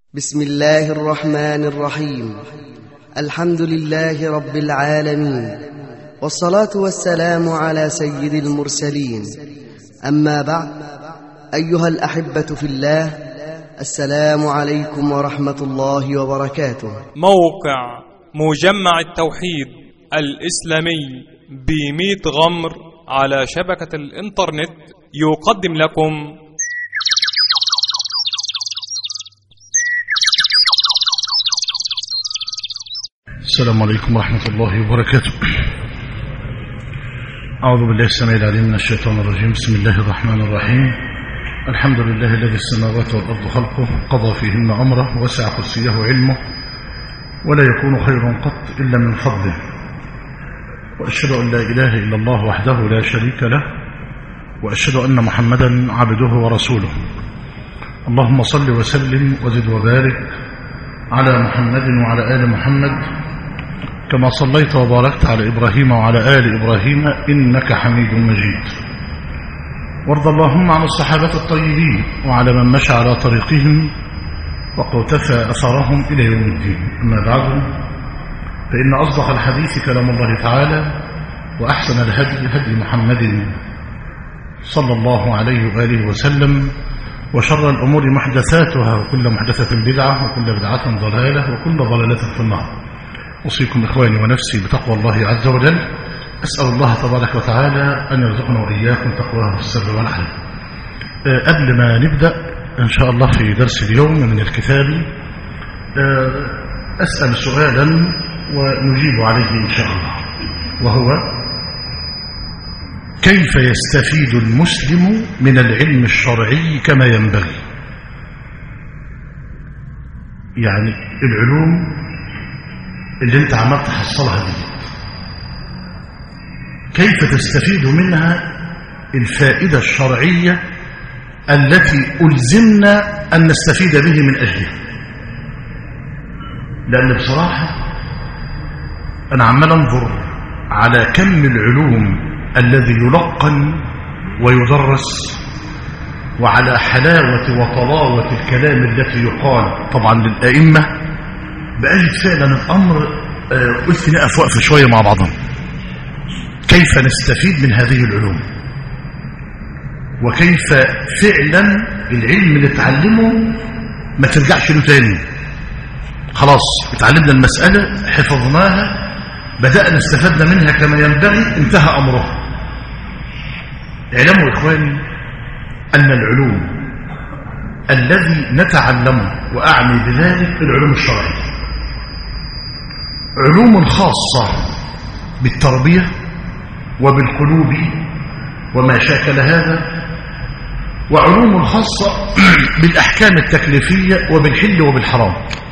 بسم الله الرحمن الرحيم الحمد لله رب العالمين والصلاة والسلام على سيد المرسلين أما بعد أيها الأحبة في الله السلام عليكم ورحمة الله وبركاته موقع مجمع التوحيد الإسلامي بميت غمر على شبكة الإنترنت يقدم لكم السلام عليكم ورحمة الله وبركاته أعوذ بالله السميع العليم من الشيطان الرجيم بسم الله الرحمن الرحيم الحمد لله الذي السماوات والأرض خلقه قضى فيهن أمره وسع كرسيه علمه ولا يكون خير قط إلا من فضله وأشهد أن لا إله إلا الله وحده لا شريك له وأشهد أن محمدا عبده ورسوله اللهم صل وسلم وزد وبارك على محمد وعلى آل محمد كما صليت وباركت على إبراهيم وعلى آل إبراهيم إنك حميد مجيد وارض اللهم عن الصحابة الطيبين وعلى من مشى على طريقهم وقتفى أثرهم إلى يوم الدين أما بعد فإن أصدق الحديث كلام الله تعالى وأحسن الهدي هدي محمد صلى الله عليه وآله وسلم وشر الأمور محدثاتها وكل محدثة بدعة وكل بدعة ضلالة وكل ضلالة في النار أوصيكم إخواني ونفسي بتقوى الله عز وجل أسأل الله تبارك وتعالى أن يرزقنا وإياكم تقواه في السر والعلم أه قبل ما نبدأ إن شاء الله في درس اليوم من الكتاب أه أسأل سؤالا ونجيب عليه إن شاء الله وهو كيف يستفيد المسلم من العلم الشرعي كما ينبغي يعني العلوم اللي انت عمال تحصلها دي كيف تستفيد منها الفائدة الشرعية التي ألزمنا أن نستفيد به من أجلها لأن بصراحة أنا عمال أنظر على كم العلوم الذي يلقن ويدرس وعلى حلاوة وطلاوة الكلام التي يقال طبعا للأئمة بأجد فعلا الأمر قلت نقف وقفة شوية مع بعضنا كيف نستفيد من هذه العلوم وكيف فعلا العلم اللي اتعلمه ما ترجعش له تاني خلاص اتعلمنا المسألة حفظناها بدأنا استفدنا منها كما ينبغي انتهى أمرها اعلموا إخواني أن العلوم الذي نتعلمه وأعني بذلك العلوم الشرعية علوم خاصة بالتربية وبالقلوب وما شاكل هذا وعلوم خاصة بالأحكام التكليفية وبالحل وبالحرام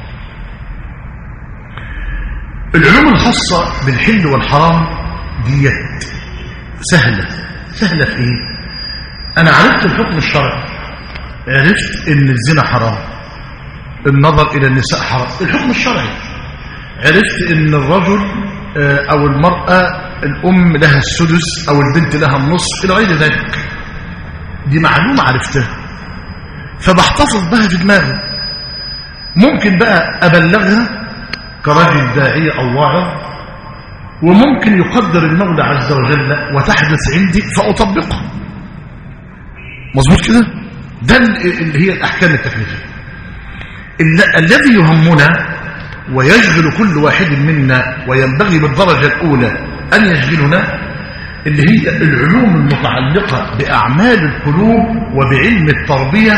العلوم الخاصة بالحل والحرام ديت سهلة سهلة في ايه انا عرفت الحكم الشرعي عرفت ان الزنا حرام النظر الى النساء حرام الحكم الشرعي عرفت ان الرجل او المرأة الام لها السدس او البنت لها النصف الى غير ذلك دي معلومة عرفتها فبحتفظ بها في دماغي ممكن بقى ابلغها كراجل داعية او واعظ وممكن يقدر المولى عز وجل وتحدث عندي فاطبقها مظبوط كده ده اللي هي الاحكام التكليفيه الذي يهمنا ويشغل كل واحد منا وينبغي بالدرجة الأولى أن يشغلنا اللي هي العلوم المتعلقة بأعمال القلوب وبعلم التربية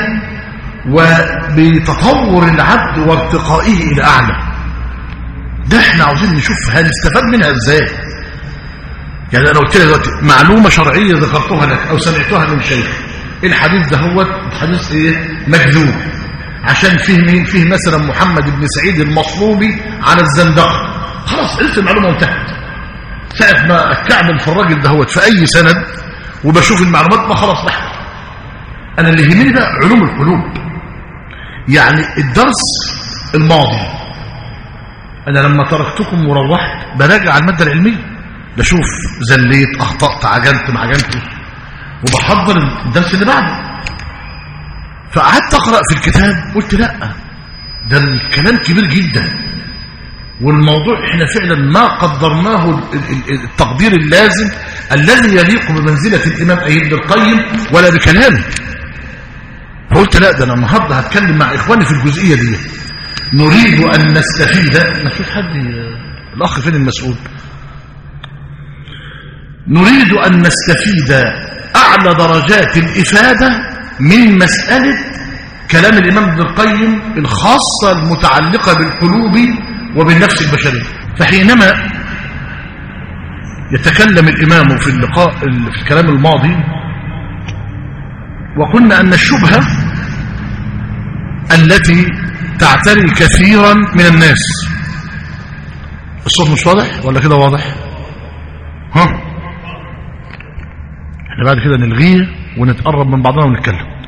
وبتطور العبد وارتقائه إلى أعلى ده احنا عاوزين نشوف هنستفاد منها ازاي يعني انا قلت لك دلوقتي معلومة شرعية ذكرتها لك او سمعتها من شيخ الحديث ده هو حديث ايه مكذوب عشان فيه مين فيه مثلا محمد بن سعيد المصلوبي على الزندقة خلاص عرفت المعلومة وانتهت ساعة ما اتكعبل في الراجل ده هو في اي سند وبشوف المعلومات ما خلاص لحظة انا اللي يهمني بقى علوم القلوب يعني الدرس الماضي انا لما تركتكم وروحت براجع على المادة العلمية بشوف زليت اخطأت عجلت ما عجلتش وبحضر الدرس اللي بعده فقعدت اقرا في الكتاب قلت لا ده الكلام كبير جدا والموضوع احنا فعلا ما قدرناه ال- ال- التقدير اللازم الذي يليق بمنزلة الإمام أي ابن القيم ولا بكلامه فقلت لا ده أنا النهاردة هتكلم مع إخواني في الجزئية دي نريد أن نستفيد ما فيش حد ي- الأخ فين المسؤول نريد أن نستفيد أعلى درجات الإفادة من مسألة كلام الإمام ابن القيم الخاصة المتعلقة بالقلوب وبالنفس البشرية فحينما يتكلم الإمام في اللقاء في الكلام الماضي وقلنا أن الشبهة التي تعتري كثيرا من الناس الصوت مش واضح ولا كده واضح ها احنا بعد كده نلغيه ونتقرب من بعضنا ونتكلم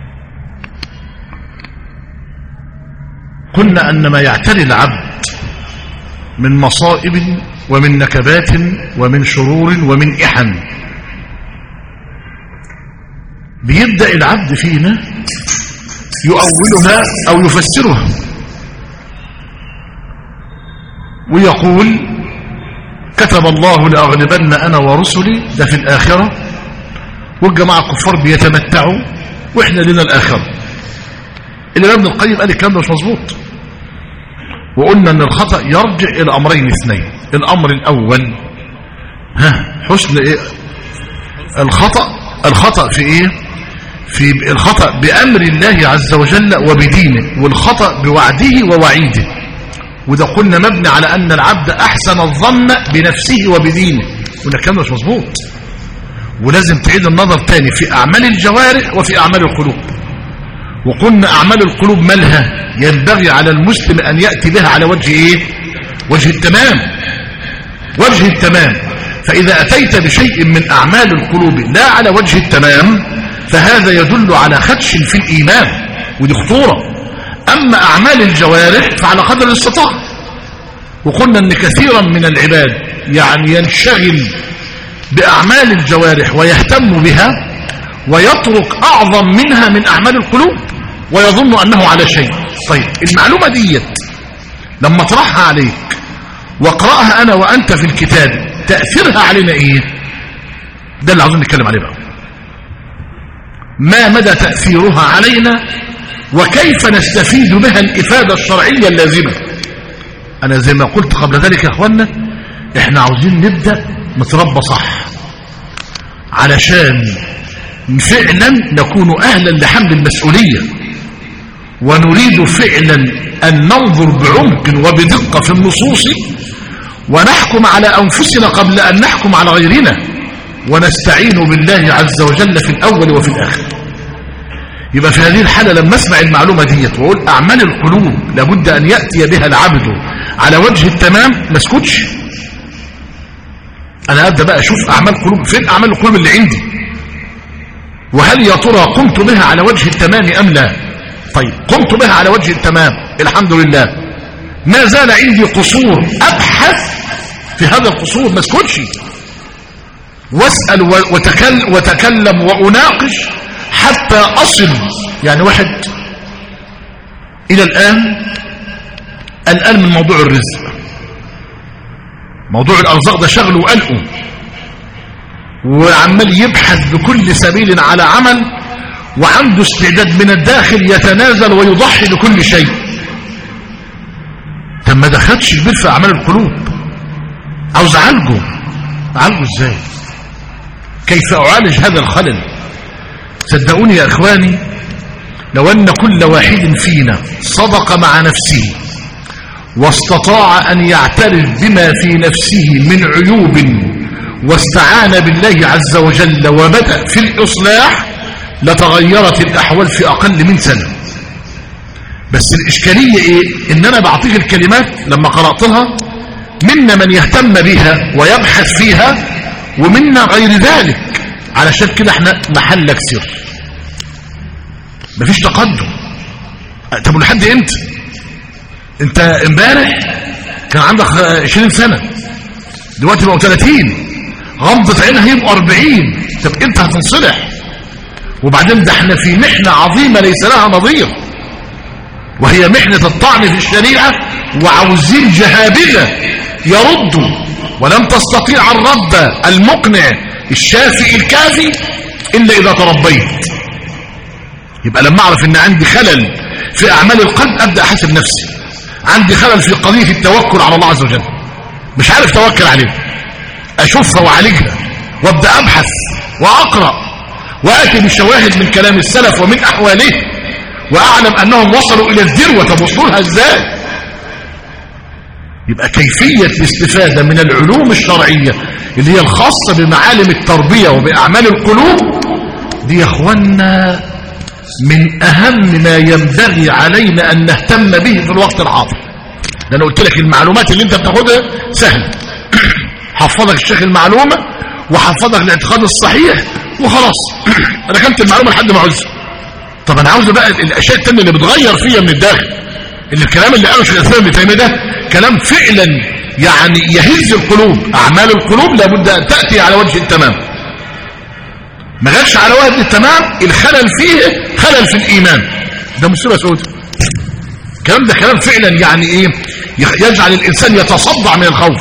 قلنا أن ما يعتري العبد من مصائب ومن نكبات ومن شرور ومن إحن بيبدأ العبد فينا يؤولها أو يفسرها ويقول كتب الله لأغلبن أنا ورسلي ده في الآخرة والجماعة الكفار بيتمتعوا وإحنا لنا الآخرة اللي ابن القيم قال الكلام ده مش مظبوط وقلنا ان الخطأ يرجع الى امرين اثنين الامر الاول ها حسن ايه الخطأ الخطأ في ايه في الخطأ بامر الله عز وجل وبدينه والخطأ بوعده ووعيده وده قلنا مبني على ان العبد احسن الظن بنفسه وبدينه قلنا الكلام ده مش مظبوط ولازم تعيد النظر تاني في اعمال الجوارح وفي اعمال القلوب وقلنا أعمال القلوب مالها ينبغي على المسلم أن يأتي بها على وجه إيه وجه التمام وجه التمام فإذا أتيت بشيء من أعمال القلوب لا على وجه التمام فهذا يدل على خدش في الإيمان ودي خطورة أما أعمال الجوارح فعلى قدر الاستطاعة وقلنا أن كثيرا من العباد يعني ينشغل بأعمال الجوارح ويهتم بها ويترك أعظم منها من أعمال القلوب ويظن أنه على شيء طيب المعلومة ديت لما اطرحها عليك واقرأها أنا وأنت في الكتاب تأثيرها علينا إيه ده اللي عاوزين نتكلم عليه بقى ما مدى تأثيرها علينا وكيف نستفيد بها الإفادة الشرعية اللازمة أنا زي ما قلت قبل ذلك يا أخوانا إحنا عاوزين نبدأ نتربى صح علشان فعلا نكون أهلا لحمل المسؤولية ونريد فعلا أن ننظر بعمق وبدقة في النصوص ونحكم على أنفسنا قبل أن نحكم على غيرنا ونستعين بالله عز وجل في الأول وفي الآخر يبقى في هذه الحالة لما اسمع المعلومة ديت وأقول أعمال القلوب لابد أن يأتي بها العبد على وجه التمام ما اسكتش أنا أبدأ بقى أشوف أعمال قلوب فين أعمال القلوب اللي عندي وهل يا ترى قمت بها على وجه التمام أم لا طيب قمت بها على وجه التمام الحمد لله ما زال عندي قصور أبحث في هذا القصور ما اسكتش واسأل وتكلم, وتكلم وأناقش حتى أصل يعني واحد إلى الآن الآن من موضوع الرزق موضوع الأرزاق ده شغله وقلقه وعمال يبحث بكل سبيل على عمل وعنده استعداد من الداخل يتنازل ويضحي بكل شيء طب ما دخلتش البيت في أعمال القلوب عاوز أعالجه أعالجه إزاي كيف أعالج هذا الخلل صدقوني يا إخواني لو أن كل واحد فينا صدق مع نفسه واستطاع أن يعترف بما في نفسه من عيوب واستعان بالله عز وجل وبدأ في الإصلاح لتغيرت الأحوال في أقل من سنة بس الإشكالية إيه إن أنا بعطيك الكلمات لما قرأتها منا من يهتم بها ويبحث فيها ومنا غير ذلك علشان كده احنا محلك سر مفيش تقدم طب لحد امتى انت امبارح كان عندك 20 سنة دلوقتي بقوا 30 غمضة عينها هيبقوا 40 طب انت هتنصلح وبعدين ده احنا في محنة عظيمة ليس لها نظير وهي محنة الطعن في الشريعة وعاوزين جهابذة يردوا ولم تستطيع الرد المقنع الشافي الكافي إلا إذا تربيت يبقى لما أعرف أن عندي خلل في أعمال القلب أبدأ أحاسب نفسي عندي خلل في قضية التوكل على الله عز وجل مش عارف توكل عليه أشوفها وأعالجها وابدأ أبحث وأقرأ وآتي بشواهد من كلام السلف ومن أحواله وأعلم أنهم وصلوا إلى الذروة طب وصلوا لها إزاي يبقى كيفية الاستفادة من العلوم الشرعية اللي هي الخاصة بمعالم التربية وبأعمال القلوب دي يا أخوانا من أهم ما ينبغي علينا أن نهتم به في الوقت الحاضر لأن قلت لك المعلومات اللي انت بتاخدها سهل حفظك الشيخ المعلومة وحفظك الاعتقاد الصحيح وخلاص ركنت المعلومة لحد ما عاوزها طب انا عاوز بقى الاشياء التانية اللي بتغير فيها من الداخل اللي الكلام اللي قاله شيخ الاسلام ابن تيميه ده كلام فعلا يعني يهز القلوب اعمال القلوب لابد ان تاتي على وجه التمام ما جاتش على وجه التمام الخلل فيه خلل في الايمان ده مصيبه سوداء الكلام ده كلام فعلا يعني ايه يجعل الانسان يتصدع من الخوف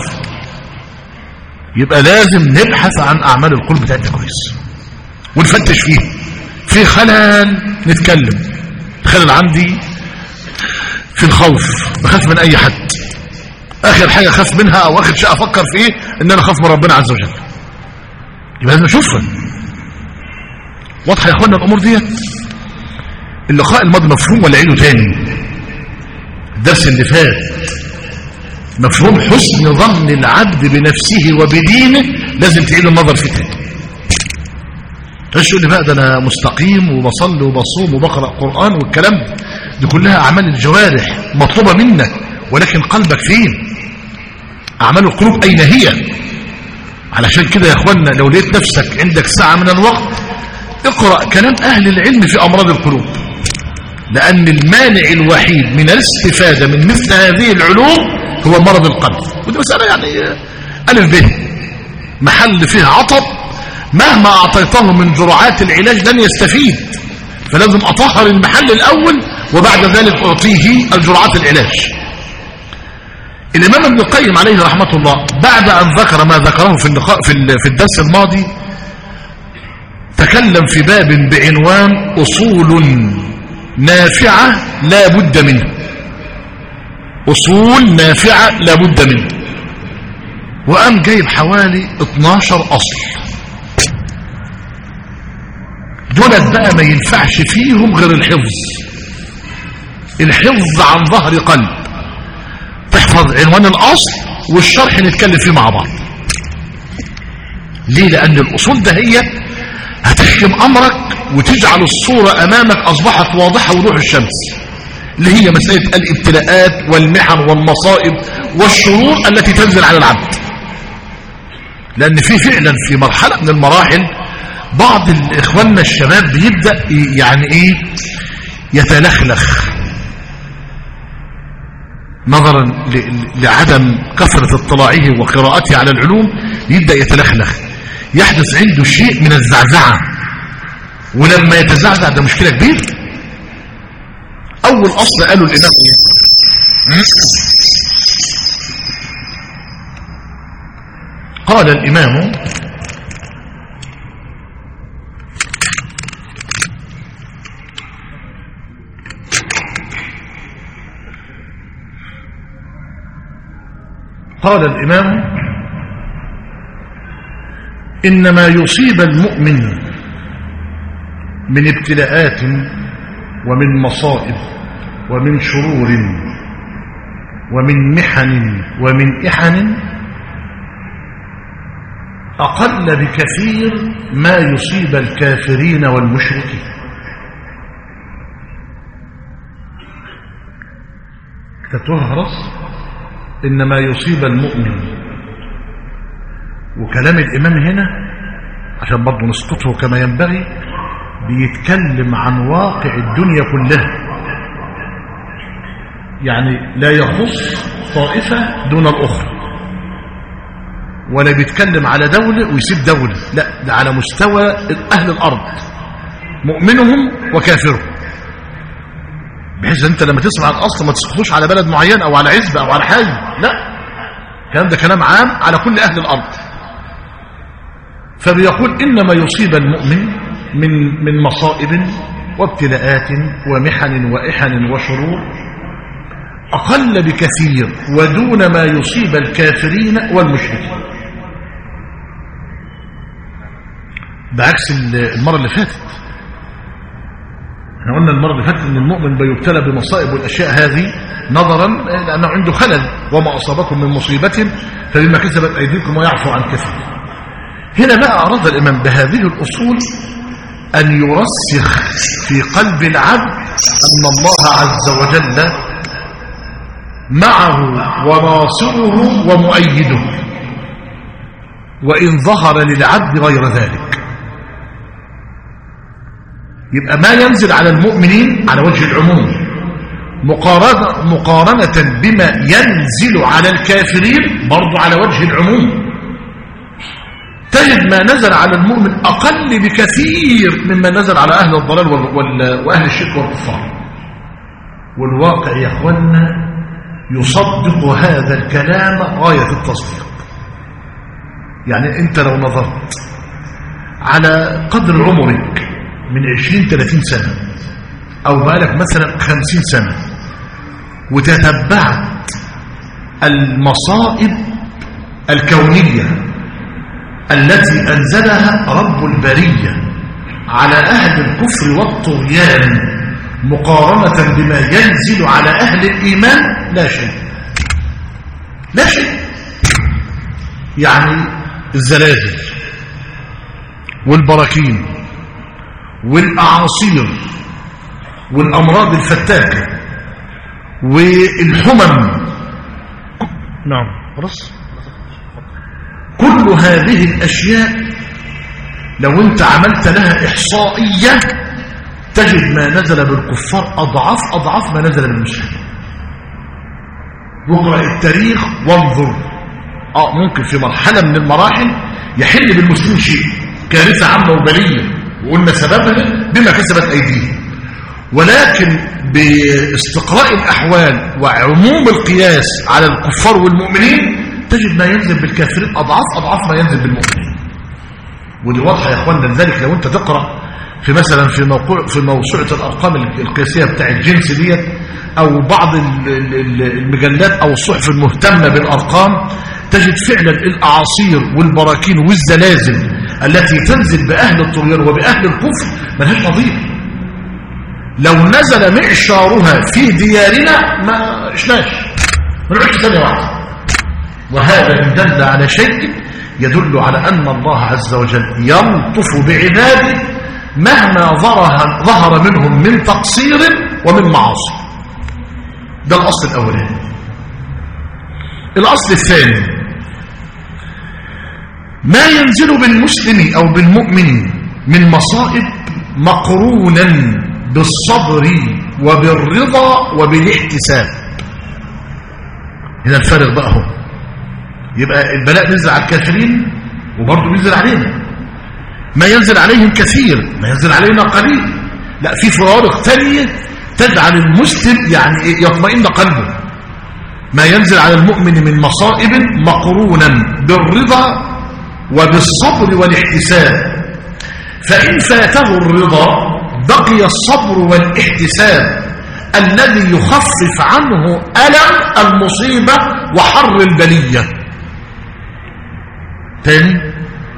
يبقى لازم نبحث عن اعمال القلب بتاعتنا كويس ونفتش فيه في خلل نتكلم خلل عندي في الخوف بخاف من اي حد اخر حاجة اخاف منها او اخر شيء افكر فيه ان انا اخاف من ربنا عز وجل يبقى لازم اشوفها واضحة يا اخوانا الامور ديت اللقاء الماضي مفهوم ولا عيده تاني الدرس اللي فات مفهوم حسن ظن العبد بنفسه وبدينه لازم تعيد النظر فيه تاني تقول لي بقى ده انا مستقيم وبصلي وبصوم وبقرا قران والكلام ده دي كلها اعمال الجوارح مطلوبه منك ولكن قلبك فين اعمال القلوب اين هي علشان كده يا اخوانا لو لقيت نفسك عندك ساعه من الوقت اقرا كلام اهل العلم في امراض القلوب لان المانع الوحيد من الاستفاده من مثل هذه العلوم هو مرض القلب ودي مساله يعني الف به محل فيه عطب مهما أعطيته من جرعات العلاج لن يستفيد فلازم أطهر المحل الأول وبعد ذلك أعطيه الجرعات العلاج الإمام ابن القيم عليه رحمة الله بعد أن ذكر ما ذكره في اللقاء في في الدرس الماضي تكلم في باب بعنوان أصول نافعة لا بد منها أصول نافعة لا بد منها وقام جايب حوالي 12 أصل دولت بقى ما ينفعش فيهم غير الحفظ الحفظ عن ظهر قلب تحفظ عنوان الأصل والشرح نتكلم فيه مع بعض ليه لأن الأصول ده هي هتحكم أمرك وتجعل الصورة أمامك أصبحت واضحة وضوح الشمس اللي هي مسألة الابتلاءات والمحن والمصائب والشرور التي تنزل على العبد لأن في فعلا في مرحلة من المراحل بعض اخواننا الشباب بيبدأ يعني ايه يتلخلخ نظرا لعدم كثرة اطلاعه وقراءته على العلوم يبدأ يتلخلخ يحدث عنده شيء من الزعزعة ولما يتزعزع ده مشكلة كبيرة اول اصل قالوا الامام قال الامام قال الإمام إن ما يصيب المؤمن من ابتلاءات ومن مصائب ومن شرور ومن محن ومن إحن أقل بكثير ما يصيب الكافرين والمشركين تتهرس إنما يصيب المؤمن وكلام الإمام هنا عشان برضه نسقطه كما ينبغي بيتكلم عن واقع الدنيا كلها يعني لا يخص طائفة دون الأخرى ولا بيتكلم على دولة ويسيب دولة لا ده على مستوى أهل الأرض مؤمنهم وكافرهم بحيث انت لما تسمع عن اصل ما تسقطوش على بلد معين او على عزبه او على حي لا الكلام ده كلام عام على كل اهل الارض فبيقول انما يصيب المؤمن من من مصائب وابتلاءات ومحن واحن وشرور اقل بكثير ودون ما يصيب الكافرين والمشركين بعكس المره اللي فاتت احنا قلنا المرة اللي فاتت ان المؤمن بيبتلى بمصائب والاشياء هذه نظرا لانه عنده خلل وما اصابكم من مصيبة فبما كسبت ايديكم ويعفو عن كثير هنا بقى اراد الامام بهذه الاصول ان يرسخ في قلب العبد ان الله عز وجل معه وناصره ومؤيده وان ظهر للعبد غير ذلك يبقى ما ينزل على المؤمنين على وجه العموم مقارنة, مقارنة بما ينزل على الكافرين برضو على وجه العموم تجد ما نزل على المؤمن أقل بكثير مما نزل على أهل الضلال وأهل الشرك والكفار والواقع يا أخوانا يصدق هذا الكلام غاية التصديق يعني أنت لو نظرت على قدر عمرك من 20 30 سنة أو بالك مثلا 50 سنة وتتبعت المصائب الكونية التي أنزلها رب البرية على أهل الكفر والطغيان مقارنة بما ينزل على أهل الإيمان لا شيء لا شيء يعني الزلازل والبراكين والأعاصير والأمراض الفتاكة والحمم نعم خلاص كل هذه الأشياء لو أنت عملت لها إحصائية تجد ما نزل بالكفار أضعاف أضعاف ما نزل بالمسلمين واقرأ التاريخ وانظر آه ممكن في مرحلة من المراحل يحل بالمسلمين شيء كارثة عامة وبلية وقلنا سببها بما كسبت أيديهم ولكن باستقراء الأحوال وعموم القياس على الكفار والمؤمنين تجد ما ينزل بالكافرين أضعاف أضعاف ما ينزل بالمؤمنين ودي واضحة يا أخوانا لذلك لو أنت تقرأ في مثلا في موقع في موسوعة الأرقام القياسية بتاع الجنس ديت أو بعض المجلات أو الصحف المهتمة بالأرقام تجد فعلا الأعاصير والبراكين والزلازل التي تنزل بأهل الطغيان وبأهل الكفر ملهاش نظير لو نزل معشارها في ديارنا ما عشناش ما نعيش ثانية واحدة وهذا إن دل على شيء يدل على أن الله عز وجل يلطف بعباده مهما ظهر, ظهر منهم من تقصير ومن معاصي ده الأصل الأولاني الأصل الثاني ما ينزل بالمسلم أو بالمؤمن من مصائب مقرونا بالصبر وبالرضا وبالاحتساب هنا الفارق بقى هو يبقى البلاء نزل على الكافرين وبرضه بينزل علينا ما ينزل عليهم كثير ما ينزل علينا قليل لا في فوارق ثانيه تجعل المسلم يعني يطمئن قلبه ما ينزل على المؤمن من مصائب مقرونا بالرضا وبالصبر والاحتساب فإن فاته الرضا بقي الصبر والاحتساب الذي يخفف عنه ألم المصيبة وحر البلية تاني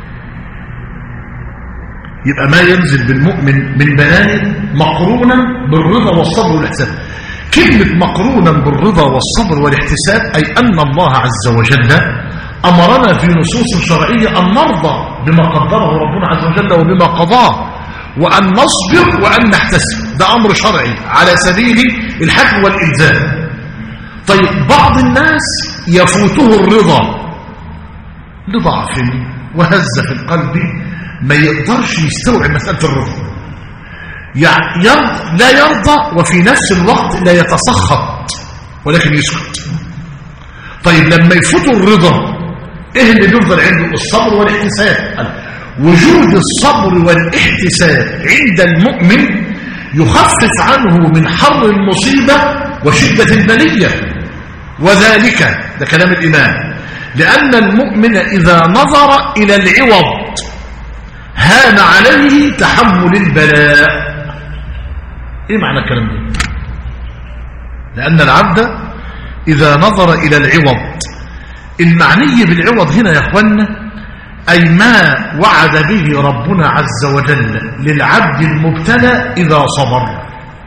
يبقى ما ينزل بالمؤمن من بنان مقرونا بالرضا والصبر والاحتساب كلمة مقرونا بالرضا والصبر والاحتساب أي أن الله عز وجل أمرنا في نصوص شرعية أن نرضى بما قدره ربنا عز وجل وبما قضاه وأن نصبر وأن نحتسب ده أمر شرعي على سبيل الحكم والإلزام طيب بعض الناس يفوته الرضا لضعف وهزة في القلب ما يقدرش يستوعب مسألة الرضا يعني يرضى لا يرضى وفي نفس الوقت لا يتسخط ولكن يسكت طيب لما يفوتوا الرضا ايه اللي بيفضل عنده الصبر والاحتساب وجود الصبر والاحتساب عند المؤمن يخفف عنه من حر المصيبة وشدة البلية وذلك ده كلام الإمام لأن المؤمن إذا نظر إلى العوض هان عليه تحمل البلاء إيه معنى الكلام ده لأن العبد إذا نظر إلى العوض المعني بالعوض هنا يا أخوانا أي ما وعد به ربنا عز وجل للعبد المبتلى إذا صبر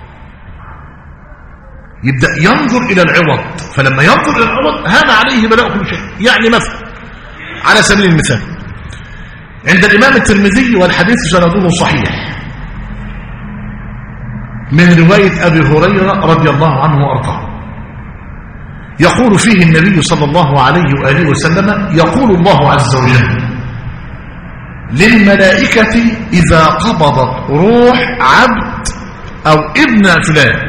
يبدأ ينظر إلى العوض فلما ينظر إلى العوض هان عليه بلاء كل شيء يعني مثلا على سبيل المثال عند الإمام الترمذي والحديث سنده صحيح من رواية أبي هريرة رضي الله عنه وأرضاه يقول فيه النبي صلى الله عليه وآله وسلم يقول الله عز وجل للملائكة إذا قبضت روح عبد أو ابن فلان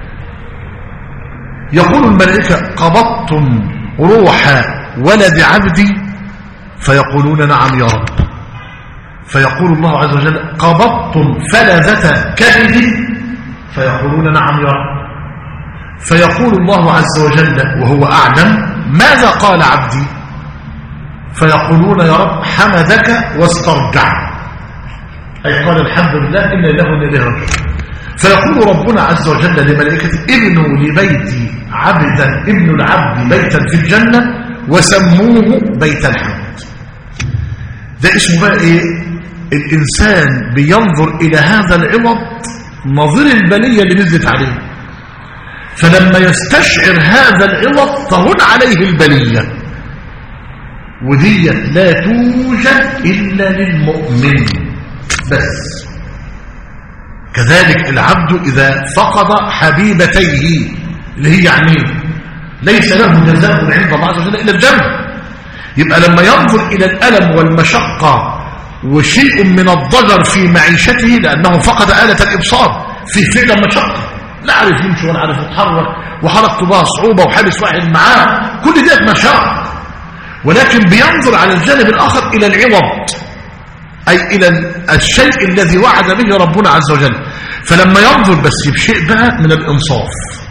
يقول الملائكة قبضتم روح ولد عبدي فيقولون نعم يا رب فيقول الله عز وجل قبضتم فلذة كبدي فيقولون نعم يا رب فيقول الله عز وجل وهو أعلم ماذا قال عبدي فيقولون يا رب حمدك واسترجع أي قال الحمد لله إن له إليه رجل فيقول ربنا عز وجل لملائكته ابنوا لبيتي عبدا ابن العبد بيتا في الجنة وسموه بيت الحمد ده اسمه بقى ايه الانسان بينظر الى هذا العوض نظير البلية اللي نزلت عليه فلما يستشعر هذا العوض تهون عليه البلية ودي لا توجد إلا للمؤمن بس كذلك العبد إذا فقد حبيبتيه اللي هي عينيه ليس له جزاء عند الله عز وجل إلا الجنة يبقى لما ينظر إلى الألم والمشقة وشيء من الضجر في معيشته لأنه فقد آلة الإبصار في فعل مشقة لا عارف يمشي ولا عارف يتحرك وحركته بها صعوبة وحابس واحد معاه كل ديت مشاق ولكن بينظر على الجانب الآخر إلى العوض أي إلى الشيء الذي وعد به ربنا عز وجل فلما ينظر بس بشيء بقى من الإنصاف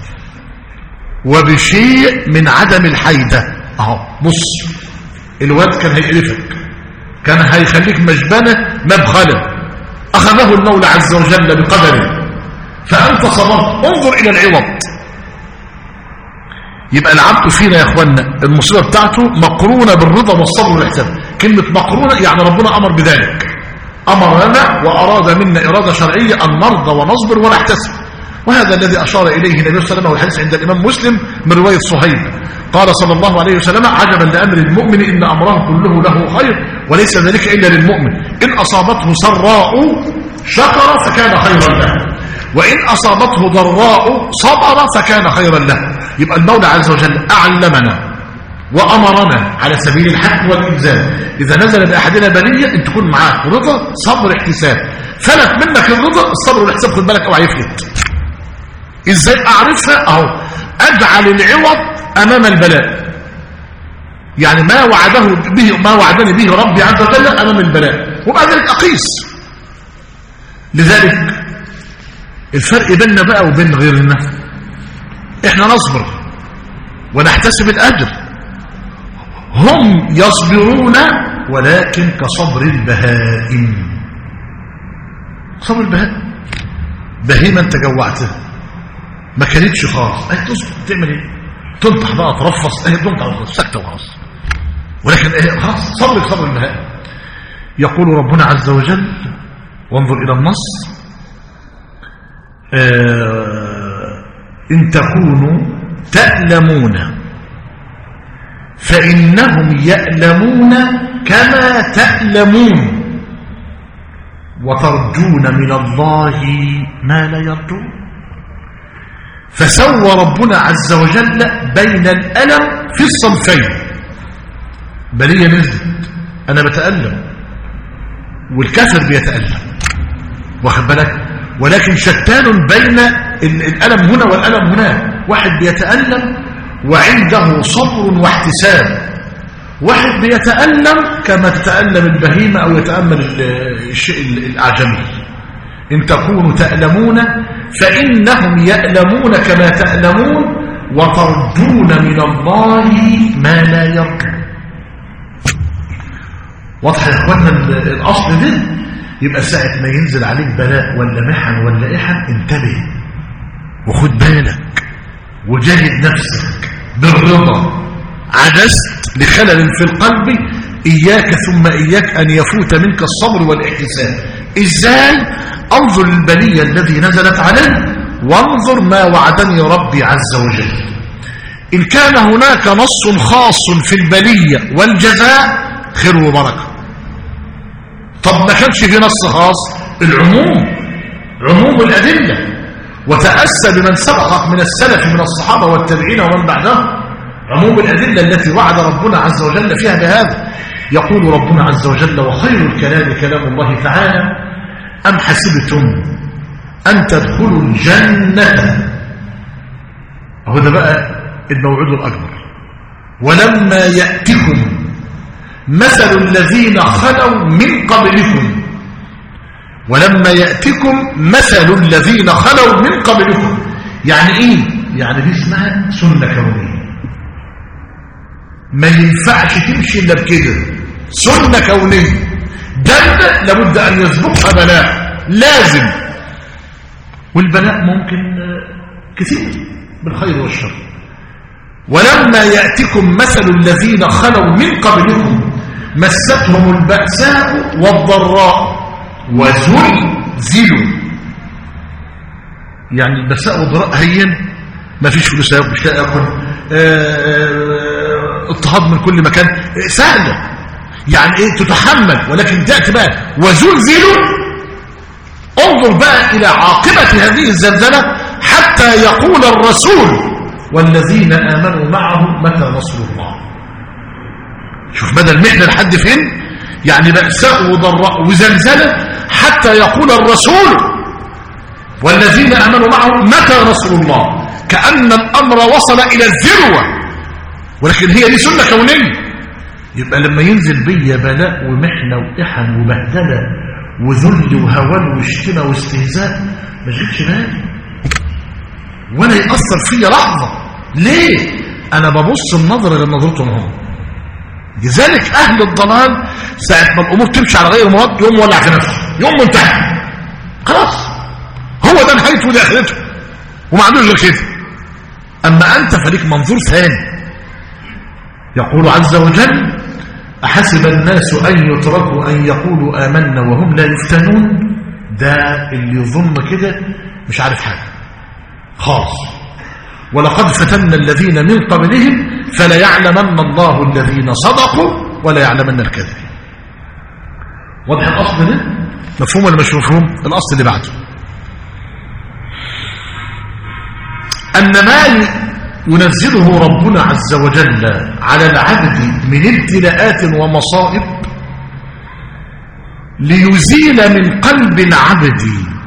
وبشيء من عدم الحيدة أهو بص الواد كان هيقرفك كان هيخليك مجبنة مبخلة أخذه المولى عز وجل بقدره فأنت صبرت انظر إلى العوض يبقى العبد فينا يا اخوانا المصيبه بتاعته مقرونه بالرضا والصبر والاحسان كلمه مقرونه يعني ربنا امر بذلك امر لنا واراد منا اراده شرعيه ان نرضى ونصبر ونحتسب وهذا الذي اشار اليه النبي صلى الله عليه وسلم والحديث عند الامام مسلم من روايه صهيب قال صلى الله عليه وسلم عجبا لامر المؤمن ان امره كله له خير وليس ذلك الا للمؤمن ان اصابته سراء شكر فكان خيرا له وإن أصابته ضراء صبر فكان خيرا له يبقى المولى عز وجل أعلمنا وأمرنا على سبيل الحق والإلزام إذا نزل بأحدنا بلية أن تكون معاك رضا صبر احتساب فلت منك الرضا الصبر والاحتساب خد بالك أوعى يفلت إزاي أعرفها أهو أجعل العوض أمام البلاء يعني ما وعده به ما وعدني به ربي عز وجل أمام البلاء وبعد ذلك أقيس لذلك الفرق بيننا بقى وبين غيرنا احنا نصبر ونحتسب الاجر هم يصبرون ولكن كصبر البهائم صبر البهائم بهيمة انت جوعتها ما كانتش خالص ايه تصبر تعمل ايه تنطح بقى ترفص ايه تنطح سكتة وخلاص ولكن ايه خلاص صبر صبر البهائم يقول ربنا عز وجل وانظر الى النص آه إن تكونوا تألمون فإنهم يألمون كما تألمون وترجون من الله ما لا يرجون فسوى ربنا عز وجل بين الألم في الصنفين بلية نزلت أنا بتألم والكافر بيتألم واخد بالك ولكن شتان بين الألم هنا والألم هناك واحد بيتألم وعنده صبر واحتساب واحد بيتألم كما تتألم البهيمة أو يتأمل الشيء الأعجمي إن تكونوا تألمون فإنهم يألمون كما تألمون وترجون من الله ما لا يرجون واضح يا اخوانا الاصل ده يبقى ساعة ما ينزل عليك بلاء ولا محن ولا إحن انتبه وخد بالك وجاهد نفسك بالرضا عجزت لخلل في القلب إياك ثم إياك أن يفوت منك الصبر والاحتساب إزاي أنظر البلية الذي نزلت علي وانظر ما وعدني ربي عز وجل إن كان هناك نص خاص في البلية والجزاء خير وبركة طب ما كانش في نص خاص العموم عموم الأدلة وتأسى بمن سبقك من السلف من الصحابة والتابعين ومن بعدهم عموم الأدلة التي وعد ربنا عز وجل فيها بهذا يقول ربنا عز وجل وخير الكلام كلام الله تعالى أم حسبتم أن تدخلوا الجنة أهو ده بقى الموعود الأكبر ولما يأتكم مثل الذين خلوا من قبلكم ولما يأتكم مثل الذين خلوا من قبلكم يعني ايه يعني دي اسمها سنة كونية ما ينفعش تمشي الا بكده سنة كونية جنة لابد ان يسبقها بلاء لازم والبلاء ممكن كثير بالخير والشر ولما يأتكم مثل الذين خلوا من قبلكم مستهم البأساء والضراء وزلزلوا يعني البأساء والضراء هين ما فيش فلوس مش لاقي ياكل اضطهاد من كل مكان سهلة يعني ايه تتحمل ولكن تأتي بقى وزلزلوا انظر بقى إلى عاقبة هذه الزلزلة حتى يقول الرسول والذين آمنوا معه متى نصر الله شوف مدى المحنة لحد فين يعني بأساء وضراء وزلزلة حتى يقول الرسول والذين آمنوا معه متى نصر الله كأن الأمر وصل إلى الذروة ولكن هي دي سنة كونية يبقى لما ينزل بيا بلاء ومحنة وإحن وبهدلة وذل وهوان واشتمى واستهزاء ما جبتش بالي ولا يأثر فيا لحظة ليه أنا ببص النظر لنظرتهم هم لذلك أهل الضلال ساعة ما الأمور تمشي على غير مراد يوم ولع في نفسه يوم منتهي خلاص هو ده نهايته ودي آخرته وما عندوش غير كده أما أنت فليك منظور ثاني يقول عز وجل أحسب الناس أن يتركوا أن يقولوا آمنا وهم لا يفتنون ده اللي يظن كده مش عارف حاجة خالص ولقد فتنا الذين من قبلهم فليعلمن الله الذين صدقوا ولا يعلمن الكاذبين واضح الأصل ده مفهوم ولا مش مفهوم الأصل اللي بعده أن ما ينزله ربنا عز وجل على العبد من ابتلاءات ومصائب ليزيل من قلب العبد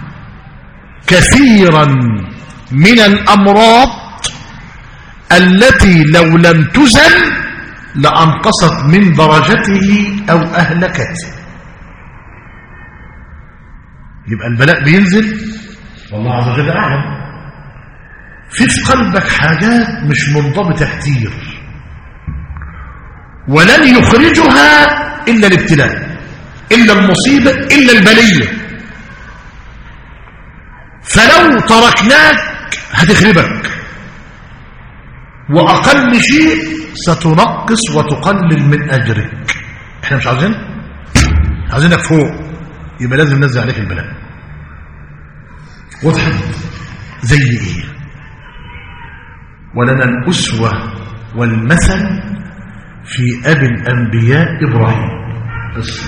كثيرا من الأمراض التي لو لم تزل لأنقصت من درجته أو أهلكته يبقى البلاء بينزل والله عز وجل أعلم في في قلبك حاجات مش منضبطة كتير ولن يخرجها إلا الابتلاء إلا المصيبة إلا البلية فلو تركناك هتخربك وأقل شيء ستنقص وتقلل من أجرك احنا مش عاوزين عاوزينك فوق يبقى لازم ننزل عليك البلاء واضح زي ايه ولنا الأسوة والمثل في أبي الأنبياء إبراهيم قصة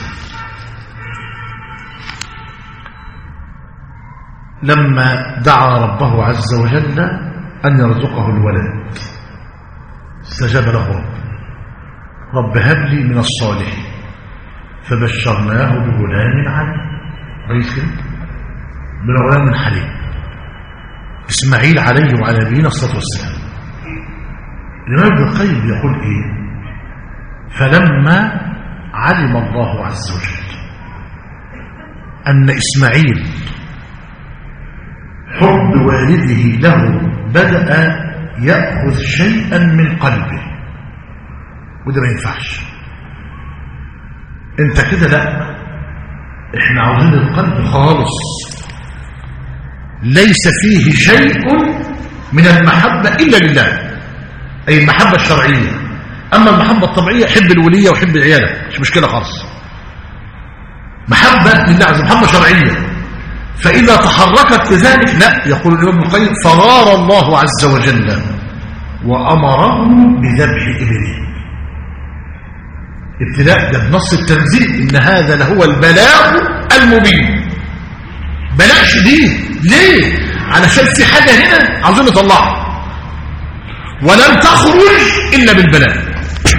لما دعا ربه عز وجل أن يرزقه الولد استجاب له رب رب هب لي من الصالحين فبشرناه بغلام عليم كويس كده بغلام حليم إسماعيل عليه وعلى نبينا الصلاة والسلام الإمام ابن القيم يقول إيه فلما علم الله عز وجل أن إسماعيل حب والده له بدأ يأخذ شيئا من قلبه وده ما ينفعش انت كده لا احنا عاوزين القلب خالص ليس فيه شيء من المحبة إلا لله أي المحبة الشرعية أما المحبة الطبيعية حب الولية وحب عيالك مش مشكلة خالص محبة لله عز وجل محبة شرعية فإذا تحركت لذلك لا يقول الإمام القيم فرار الله عز وجل وأمره بذبح ابنه ابتلاء ده بنص التنزيل إن هذا لهو البلاء المبين بلاء شديد ليه؟ علشان في حاجة هنا عاوزين نطلعها ولن تخرج إلا بالبلاء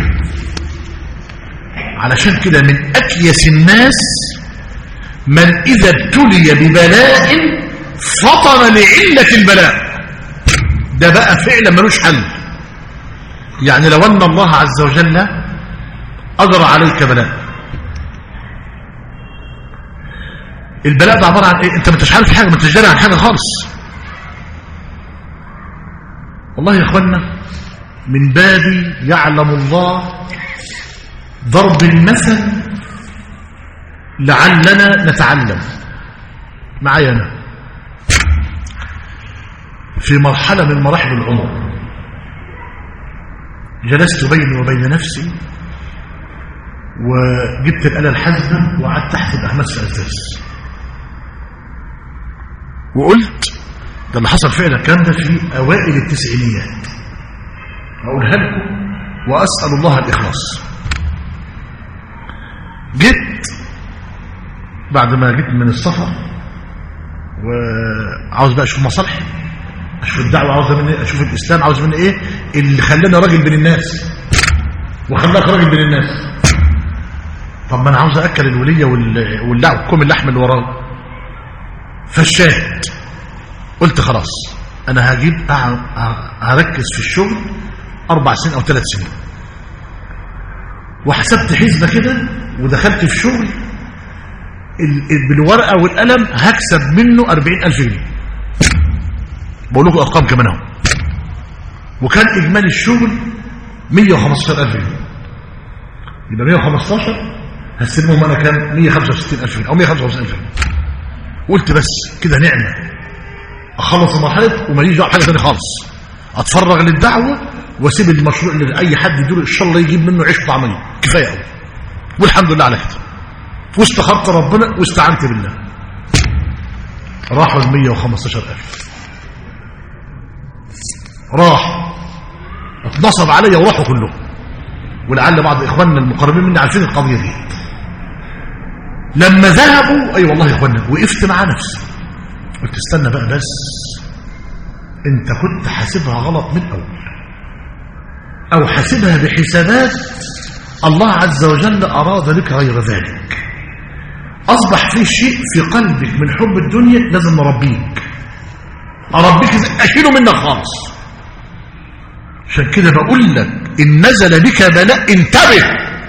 علشان كده من أكيس الناس من إذا ابتلي ببلاء فطن لعلة البلاء ده بقى فعلا ملوش حل يعني لو أن الله عز وجل أجرى عليك بلاء البلاء ده عبارة عن إيه أنت ما انتش عارف حاجة ما انتش داري عن حاجة خالص والله يا أخوانا من باب يعلم الله ضرب المثل لعلنا نتعلم معايا أنا في مرحلة من مراحل العمر جلست بيني وبين نفسي وجبت الآلة الحاسبة وقعدت أحسب أخماس في أساس وقلت ده اللي حصل فعلا الكلام ده في أوائل التسعينيات أقولها لكم وأسأل الله الإخلاص جيت بعد ما جيت من السفر وعاوز بقى أشوف مصالحي أشوف الدعوة عاوز مني أشوف الإسلام عاوز مني إيه اللي خلاني راجل بين الناس وخلاك راجل بين الناس طب ما أنا عاوز أكل الولية واللعب كوم اللحم اللي وراه فالشاهد قلت خلاص انا هجيب هركز في الشغل اربع سنين او ثلاث سنين وحسبت حسبة كده ودخلت في شغل بالورقة والقلم هكسب منه أربعين ألف جنيه بقول لكم أرقام كمان اهو وكان إجمالي الشغل مية وخمستاشر ألف جنيه يبقى مية وخمستاشر هستلمهم أنا كان مية خمسة وستين ألف جنيه أو مية خمسة وستين ألف جنيه قلت بس كده نعمة اخلص المرحله وماليش دعوه حاجه ثانيه خالص اتفرغ للدعوه واسيب المشروع اللي اي حد يدور ان شاء الله يجيب منه عيش وطعميه كفايه قوي والحمد لله على كده واستخرت ربنا واستعنت بالله راحوا ال 115000 راح اتنصب عليا وراحوا كلهم ولعل بعض اخواننا المقربين مني عارفين القضيه دي لما ذهبوا اي أيوة والله يا اخوانا وقفت مع نفسي قلت استنى بقى بس انت كنت حاسبها غلط من الاول او حاسبها بحسابات الله عز وجل اراد لك غير ذلك اصبح في شيء في قلبك من حب الدنيا لازم نربيك اربيك اشيله منك خالص عشان كده بقول لك ان نزل بك بلاء انتبه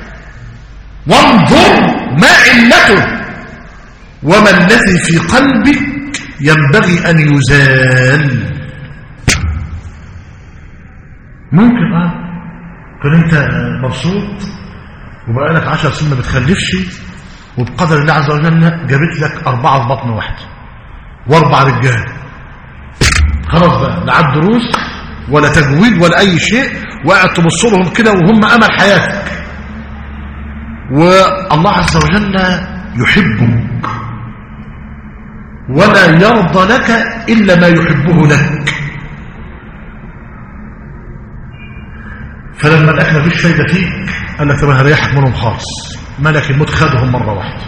وانظر ما علته وما الذي في قلبك ينبغي أن يزال ممكن اه كن انت مبسوط وبقى لك عشر سنين ما بتخلفش وبقدر الله عز وجل جابت لك أربعة في بطن واحد وأربع رجال خلاص بقى لا عاد دروس ولا تجويد ولا أي شيء وقاعد تبص لهم كده وهم أمل حياتك والله عز وجل يحبك ولا يرضى لك إلا ما يحبه لك فلما الأكل مفيش فايدة فيك قال لك طب انا هريحك منهم خالص ملك الموت خدهم مرة واحدة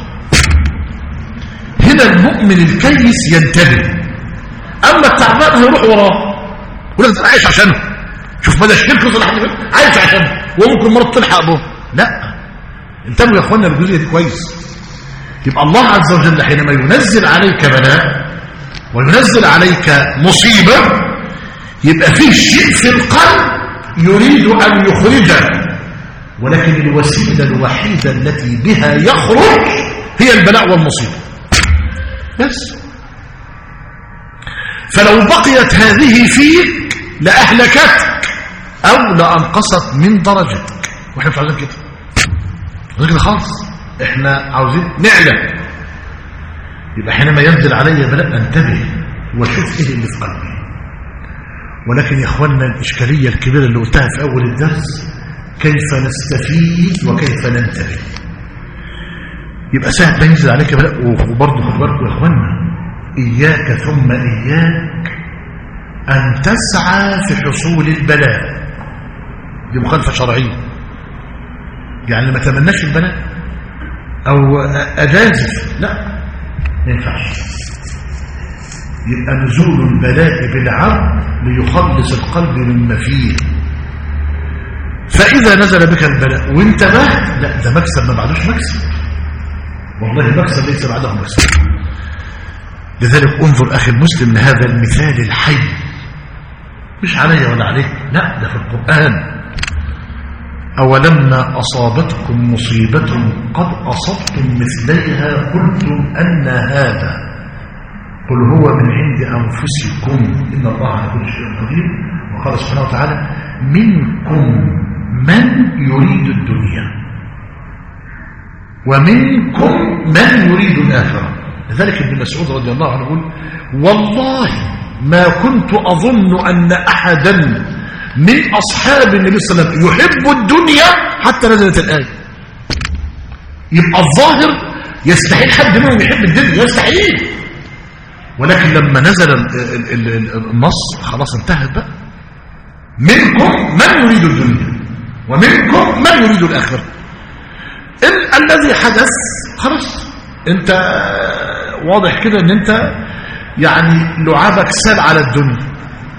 هنا المؤمن الكيس ينتبه أما التعبان هيروح وراه ولازم انا عايش عشانه شوف مدى الشرك وصل لحد فين عايش عشانه وممكن مرة تلحق ابوه لا انتبهوا يا اخوانا الجزئيه دي كويس يبقى الله عز وجل حينما ينزل عليك بلاء وينزل عليك مصيبة يبقى فيه شيء في القلب يريد أن يخرجه ولكن الوسيلة الوحيدة التي بها يخرج هي البلاء والمصيبة بس فلو بقيت هذه فيك لأهلكتك أو لأنقصت من درجتك وإحنا مش عاوزين كده عاوزين كده خالص إحنا عاوزين نعلم يبقى حينما ينزل علي بلاء انتبه واشوف ايه اللي في قلبي ولكن يا اخوانا الاشكاليه الكبيره اللي قلتها في اول الدرس كيف نستفيد وكيف ننتبه يبقى سهل ما ينزل عليك بلاء وبرضه خد بالكم يا اخوانا اياك ثم اياك ان تسعى في حصول البلاء دي مخالفه شرعيه يعني ما تمناش البلاء او اجازف لا ما ينفعش يبقى نزول البلاء بالعبد ليخلص القلب مما فيه فإذا نزل بك البلاء وانت بهت لا ده مكسب ما بعدوش مكسب والله مكسب ليس بعده مكسب لذلك انظر أخي المسلم لهذا المثال الحي مش علي ولا عليك لا ده في القرآن أولما أصابتكم مصيبة قد أصبتم مثليها قلتم أن هذا قل هو من عند أنفسكم إن الله على كل شيء قدير وقال سبحانه وتعالى منكم من يريد الدنيا ومنكم من يريد الآخرة لذلك ابن مسعود رضي الله عنه يقول والله ما كنت أظن أن أحدا من أصحاب النبي صلى الله عليه وسلم يحب الدنيا حتى نزلت الآية يبقى الظاهر يستحيل حد منهم يحب الدنيا يستحيل ولكن لما نزل النص خلاص انتهت بقى منكم من يريد الدنيا ومنكم من يريد الآخرة ال الذي حدث خلاص انت واضح كده ان انت يعني لعابك سال على الدنيا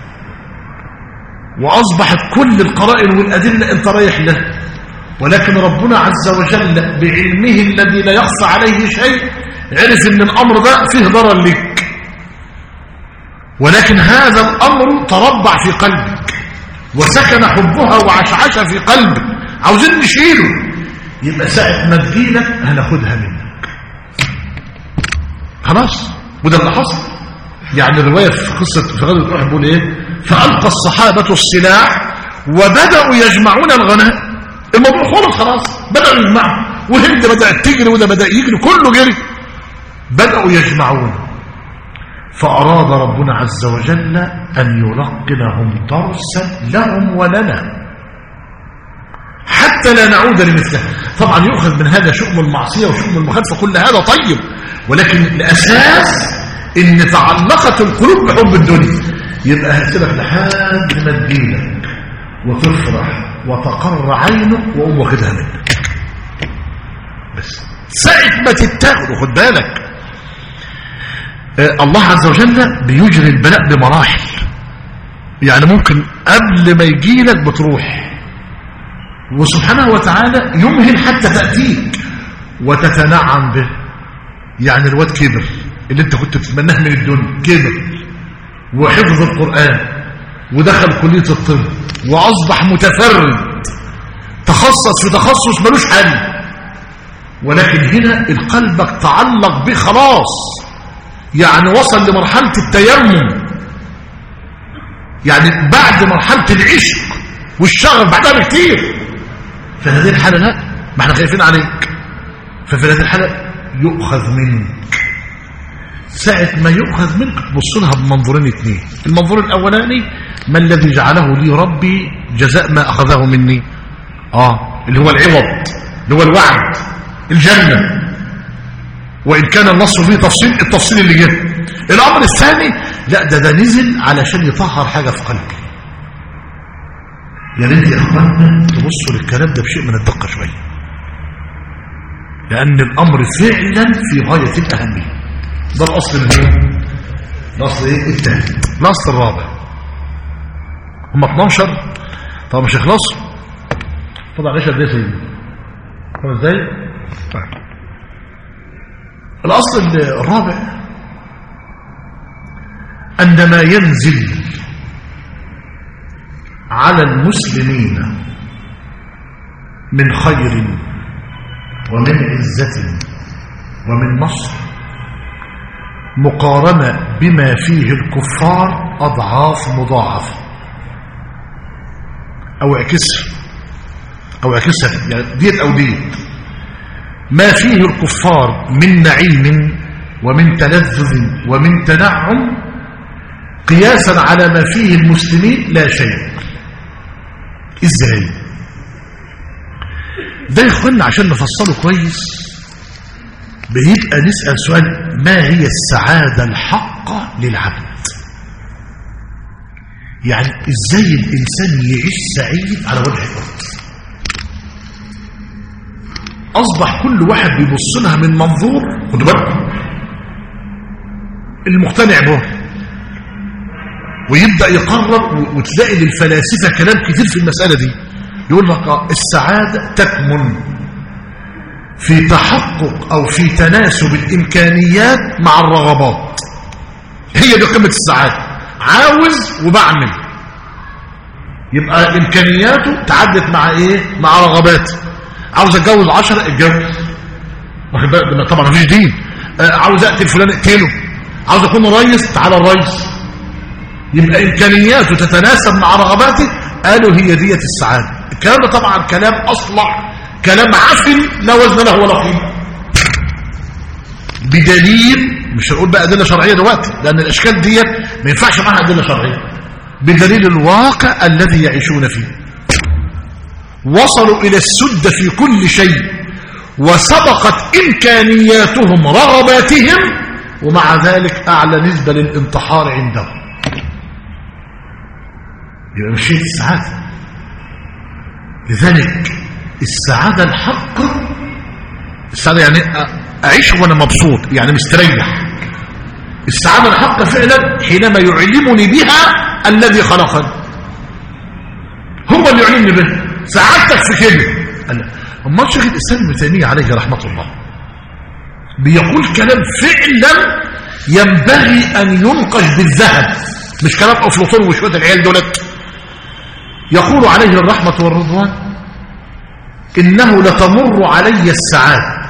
وأصبحت كل القرائن والأدلة أنت رايح له ولكن ربنا عز وجل بعلمه الذي لا يخفى عليه شيء عرف ان الأمر ده فيه ضرر لك ولكن هذا الأمر تربع في قلبك وسكن حبها وعشعش في قلبك عاوزين نشيله يبقى ساعة ما تجيلك هناخدها منك خلاص وده اللي حصل يعني الرواية في قصة في غزوة أحد بيقول إيه فألقى الصحابة السلاح وبدأوا يجمعون الغنائم الموضوع خلص خلاص بدأوا يجمعوا والهند بدأت تجري وده بدأ يجري كله جري بدأوا يجمعون فأراد ربنا عز وجل أن يلقنهم درسا لهم ولنا حتى لا نعود لمثلها طبعا يؤخذ من هذا شؤم المعصية وشؤم المخالفة كل هذا طيب ولكن الأساس إن تعلقت القلوب بحب الدنيا يبقى هسيبك لحد ما تجيلك وتفرح وتقر عينك وأقوم واخدها منك بس ساعة ما تتاخد وخد بالك آه الله عز وجل بيجري البلاء بمراحل يعني ممكن قبل ما يجيلك بتروح وسبحانه وتعالى يمهل حتى تأتيك وتتنعم به يعني الواد كبر اللي انت كنت تتمناه من الدنيا كبر وحفظ القرآن ودخل كلية الطب وأصبح متفرد تخصص في تخصص ملوش حل ولكن هنا القلبك تعلق به خلاص يعني وصل لمرحلة التيمم يعني بعد مرحلة العشق والشغف بعدها بكتير في هذه الحالة لا ما احنا خايفين عليك ففي هذه الحالة يؤخذ منك ساعة ما يؤخذ منك تبص لها بمنظورين اثنين المنظور الأولاني ما الذي جعله لي ربي جزاء ما أخذه مني آه اللي هو العوض اللي هو الوعد الجنة وإن كان النص فيه تفصيل التفصيل اللي جه الأمر الثاني لا ده ده نزل علشان يطهر حاجة في قلبي يا ريت يا اخوانا تبصوا للكلام ده بشيء من الدقة شوية لأن الأمر فعلا في غاية الأهمية ده الأصل الايه الأصل ايه الثاني الأصل الرابع هم 12 طب مش يخلصوا طبعا 10 دقايق سيدي خمس دقايق طيب الأصل الرابع أن ما ينزل على المسلمين من خير ومن عزة ومن نصر مقارنة بما فيه الكفار أضعاف مضاعفة أو اعكسها أو اعكسها يعني ديت أو ديت ما فيه الكفار من نعيم ومن تلذذ ومن تنعم قياسا على ما فيه المسلمين لا شيء ازاي ده يا اخوانا عشان نفصله كويس بيبقى نسأل سؤال ما هي السعادة الحقة للعبد يعني ازاي الانسان يعيش سعيد على وجه الارض اصبح كل واحد بيبص لها من منظور خدوا بالكم المقتنع به ويبدا يقرر وتلاقي للفلاسفه كلام كتير في المساله دي يقول لك السعاده تكمن في تحقق او في تناسب الامكانيات مع الرغبات هي دي قمه السعاده عاوز وبعمل يبقى امكانياته تعدت مع ايه مع رغباته عاوز اتجوز عشرة اتجوز واخد بالك طبعا مفيش دين آه عاوز اقتل فلان اقتله عاوز اكون رئيس تعالى الرئيس يبقى امكانياته تتناسب مع رغباته قالوا هي دية السعادة الكلام ده طبعا كلام اصلع كلام عفن لا وزن له ولا قيمه بدليل مش هنقول بقى ادله شرعيه دلوقتي لان الاشكال ديت ما ينفعش معاها ادله شرعيه بدليل الواقع الذي يعيشون فيه وصلوا الى السد في كل شيء وسبقت امكانياتهم رغباتهم ومع ذلك اعلى نسبه للانتحار عندهم يبقى مش هي السعاده لذلك السعاده الحق السعاده يعني أعيش وأنا مبسوط يعني مستريح السعادة الحق فعلا حينما يعلمني بها الذي خلقني هو اللي يعلمني بها سعادتك في كده أما شيخ الإسلام ابن تيمية عليه رحمة الله بيقول كلام فعلا ينبغي أن ينقش بالذهب مش كلام أفلاطون وشوية العيال دولت يقول عليه الرحمة والرضوان إنه لتمر علي السعادة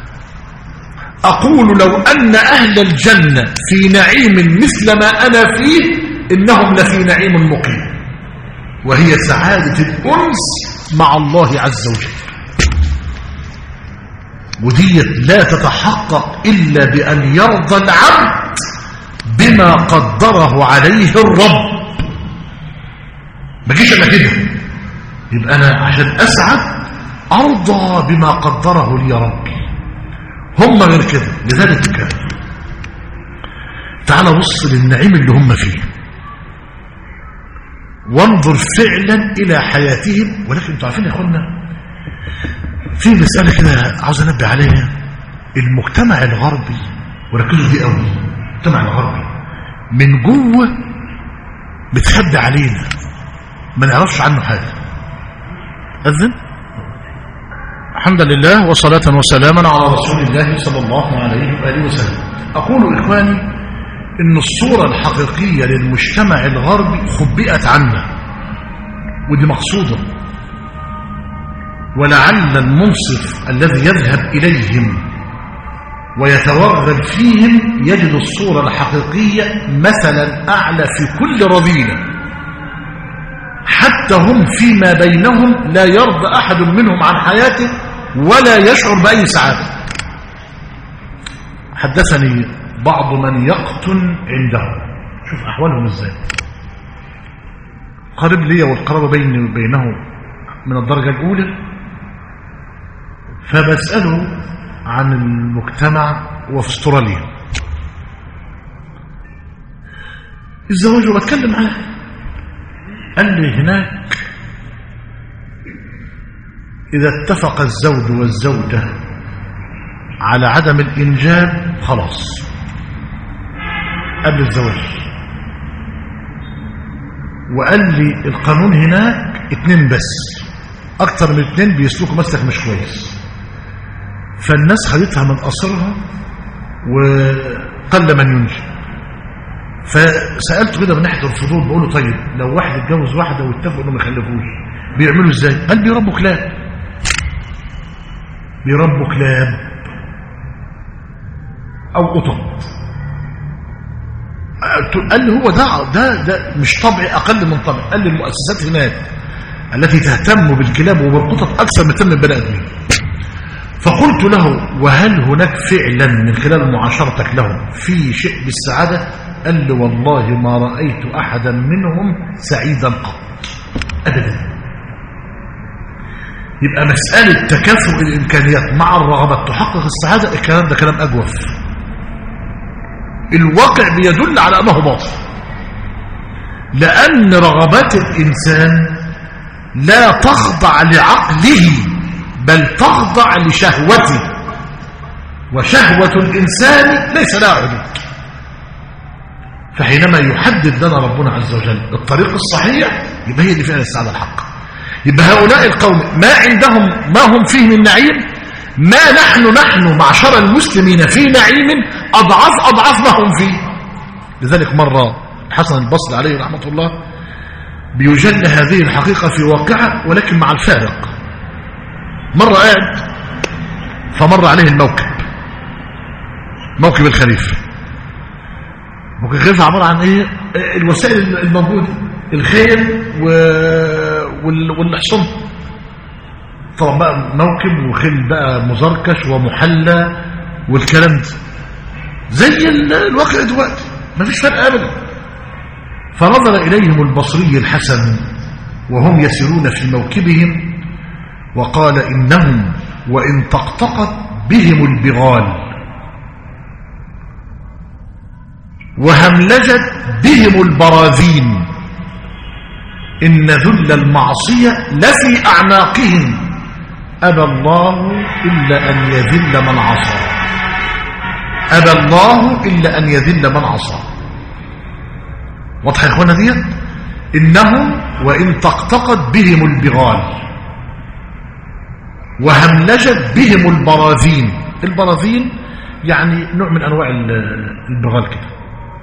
أقول لو أن أهل الجنة في نعيم مثل ما أنا فيه إنهم لفي نعيم مقيم وهي سعادة الأنس مع الله عز وجل وديت لا تتحقق إلا بأن يرضى العبد بما قدره عليه الرب ما جيش أنا كده يبقى أنا عشان أسعد أرضى بما قدره لي ربي هم غير كده لذلك كده تعال بص للنعيم اللي هم فيه وانظر فعلا الى حياتهم ولكن انتوا عارفين يا اخوانا في مساله كده عاوز انبه عليها المجتمع الغربي وركزوا دي قوي المجتمع الغربي من جوه بتخبي علينا ما نعرفش عنه حاجه اذن الحمد لله وصلاة وسلاما على رسول الله صلى الله عليه وآله وسلم أقول إخواني إن الصورة الحقيقية للمجتمع الغربي خبئت عنا ودي مقصودة ولعل المنصف الذي يذهب إليهم ويتوغل فيهم يجد الصورة الحقيقية مثلا أعلى في كل رذيلة حتى هم فيما بينهم لا يرضى أحد منهم عن حياته ولا يشعر بأي سعادة حدثني بعض من يقتن عنده شوف أحوالهم ازاي قريب لي والقرابة بيني وبينه من الدرجة الأولى فبسأله عن المجتمع وفي استراليا الزواج وبتكلم معاه قال لي هناك إذا اتفق الزوج والزوجة على عدم الإنجاب خلاص قبل الزواج وقال لي القانون هناك اتنين بس أكتر من اتنين بيسلكوا مسلك مش كويس فالناس خدتها من قصرها وقل من ينجب فسألته كده من ناحية الفضول بقول له طيب لو واحد اتجوز واحدة واتفقوا انه ما يخلفوش بيعملوا ازاي؟ قال بيربوا كلاب بيربوا كلاب او قطط قال لي هو ده ده ده مش طبعي اقل من طبعي قال لي المؤسسات هناك التي تهتم بالكلاب وبالقطط اكثر من تهتم بالبني ادمين فقلت له وهل هناك فعلا من خلال معاشرتك لهم في شيء بالسعاده قال لي والله ما رايت احدا منهم سعيدا قط ابدا يبقى مساله تكافؤ الامكانيات مع الرغبات تحقق السعاده الكلام ده كلام اجوف الواقع بيدل على أنه باطل لأن رغبات الإنسان لا تخضع لعقله بل تخضع لشهوته وشهوة الإنسان ليس لها حدود فحينما يحدد لنا ربنا عز وجل الطريق الصحيح يبقى هي دي فعل السعادة الحق يبقى هؤلاء القوم ما عندهم ما هم فيه من نعيم ما نحن نحن معشر المسلمين في نعيم أضعاف أضعاف ما هم فيه لذلك مرة حسن البصري عليه رحمة الله بيجل هذه الحقيقة في واقعة ولكن مع الفارق مرة قاعد فمر عليه الموكب موكب الخليفة موكب الخليفة عبارة عن ايه الوسائل الموجودة الخيل و... وال... والحصن طبعا بقى موكب وخيل بقى مزركش ومحلى والكلام ده زي الواقع دلوقتي مفيش فرق ابدا فنظر اليهم البصري الحسن وهم يسيرون في موكبهم وقال انهم وان طقطقت بهم البغال وهملجت بهم البراذين إن ذل المعصية لفي أعناقهم أبى الله إلا أن يذل من عصى أبى الله إلا أن يذل من عصى واضح يا إخوانا ديت إنهم وإن طقطقت بهم البغال وهملجت بهم البراذين البراذين يعني نوع من أنواع البغال كده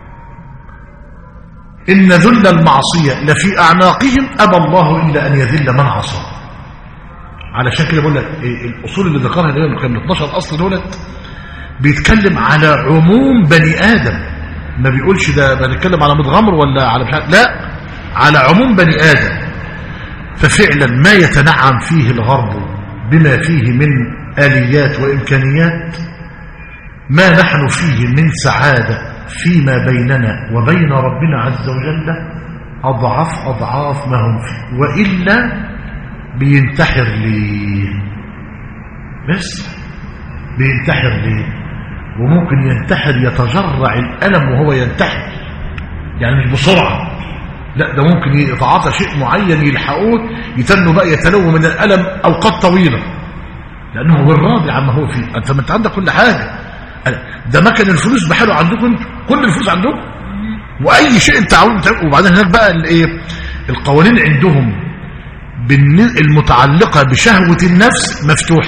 إن ذل المعصية لفي أعناقهم أبى الله إلا أن يذل من عصى علشان كده بقول لك الأصول اللي ذكرها ده كان 12 أصل دولت بيتكلم على عموم بني آدم ما بيقولش ده بنتكلم على متغمر ولا على مش لا على عموم بني آدم ففعلا ما يتنعم فيه الغرب بما فيه من آليات وإمكانيات ما نحن فيه من سعادة فيما بيننا وبين ربنا عز وجل أضعاف أضعاف ما هم فيه وإلا بينتحر ليه بس بينتحر ليه وممكن ينتحر يتجرع الألم وهو ينتحر يعني مش بسرعة لا ده ممكن يتعاطى شيء معين يلحقوه يتنوا بقى يتلو من الألم أوقات طويلة لأنه هو الراضي عما هو فيه أنت ما أنت عندك كل حاجة ده مكن الفلوس بحاله عندكم كل الفلوس عندكم واي شيء انت عاوز وبعدين هناك بقى الايه القوانين عندهم المتعلقه بشهوه النفس مفتوح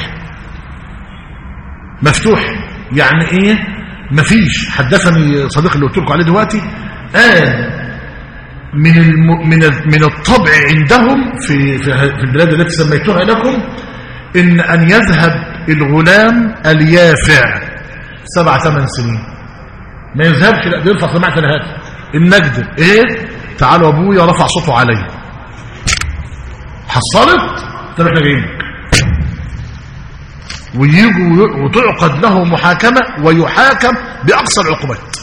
مفتوح يعني ايه مفيش حدثني صديقي اللي قلت لكم عليه دلوقتي قال من الم... من من الطبع عندهم في في, في البلاد التي سميتها لكم ان ان يذهب الغلام اليافع سبع ثمان سنين ما يذهبش لا بيرفع سماعة الهاتف النجد ايه تعالوا ابويا رفع صوته عليا حصلت طب احنا جايين ويجوا وتعقد له محاكمة ويحاكم بأقصى العقوبات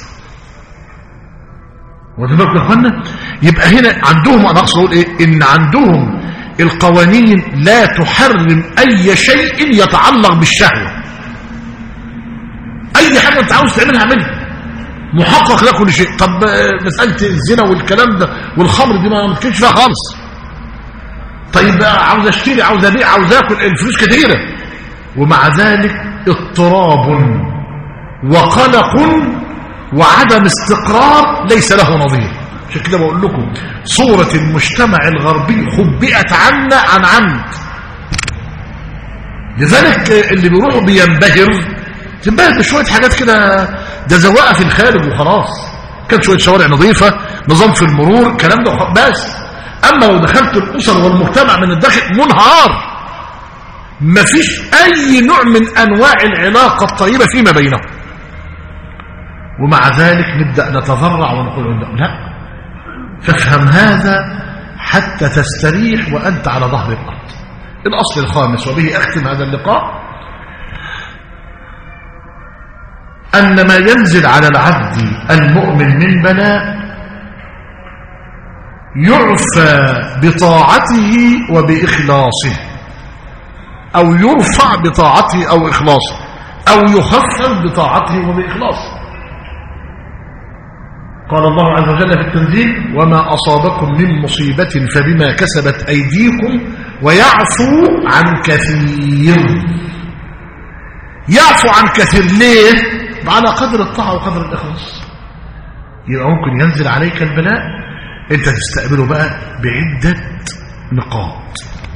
واخد يا اخوانا يبقى هنا عندهم انا اقصد اقول ايه ان عندهم القوانين لا تحرم اي شيء يتعلق بالشهوه اي حاجه انت عاوز تعملها اعملها محقق لك كل شيء طب مساله الزنا والكلام ده والخمر دي ما بتكلمش فيها خالص طيب عاوز اشتري عاوز ابيع عاوز اكل الفلوس كتيره ومع ذلك اضطراب وقلق وعدم استقرار ليس له نظير عشان كده بقول لكم صورة المجتمع الغربي خبئت عنا عن عمد لذلك اللي بيروحوا بينبهر تنبهر بشوية حاجات كده ده زواقة في الخارج وخلاص كانت شوية شوارع نظيفة نظام في المرور الكلام ده بس أما لو دخلت الأسر والمجتمع من الداخل منهار مفيش أي نوع من أنواع العلاقة الطيبة فيما بينهم ومع ذلك نبدأ نتضرع ونقول لا فافهم هذا حتى تستريح وأنت على ظهر الأرض الأصل الخامس وبه أختم هذا اللقاء أن ما ينزل على العبد المؤمن من بلاء يعفى بطاعته وبإخلاصه أو يرفع بطاعته أو إخلاصه أو يخفف بطاعته وبإخلاصه قال الله عز وجل في التنزيل وما أصابكم من مصيبة فبما كسبت أيديكم ويعفو عن كثير يعفو عن كثير ليه؟ على قدر الطاعة وقدر الإخلاص يبقى ممكن ينزل عليك البلاء انت تستقبله بقى بعدة نقاط